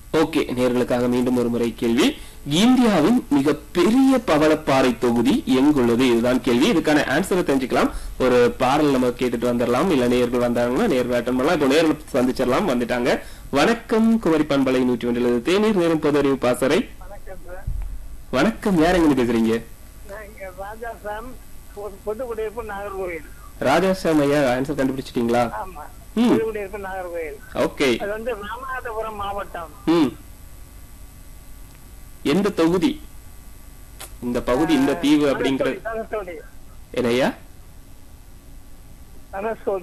Okay நேர்களுக்காக மீண்டும் ஒரு முறை கேள்வி இந்தியாவின் மிகப்பெரிய பவளப்பாறை தொகுதி எங்குள்ளது இதுதான் கேள்வி இதுக்கான ஆன்சரை தெரிஞ்சுக்கலாம் ஒரு பாடல் நம்ம கேட்டுட்டு வந்துடலாம் இல்ல நேர்கள் வந்தாங்கன்னா நேர்கள் அட்டன் பண்ணலாம் இப்போ நேர்கள் சந்திச்சிடலாம் வந்துட்டாங்க வணக்கம் குமரி பண்பலை நூற்றி ஒன்றில் தேநீர் நேரம் பொது அறிவு பாசறை வணக்கம் சார் வணக்கம் யார் எங்க பேசுறீங்க நான் இங்க ராஜா சாம் பொதுக்குடியிருப்பு நாகர்கோவில் ராஜா சாம் ஐயா ஆன்சர் கண்டுபிடிச்சிட்டீங்களா ஆமா ம். பொதுக்குடியிருப்பு நாகர்கோவில் ஓகே அது வந்து ராமநாதபுரம் மாவட்டம் ம் எந்த தொகுதி இந்த பகுதி இந்த தீவு அப்படிங்கிறது தனுஷ்கோடி என்னையா தனுஷ்கோடி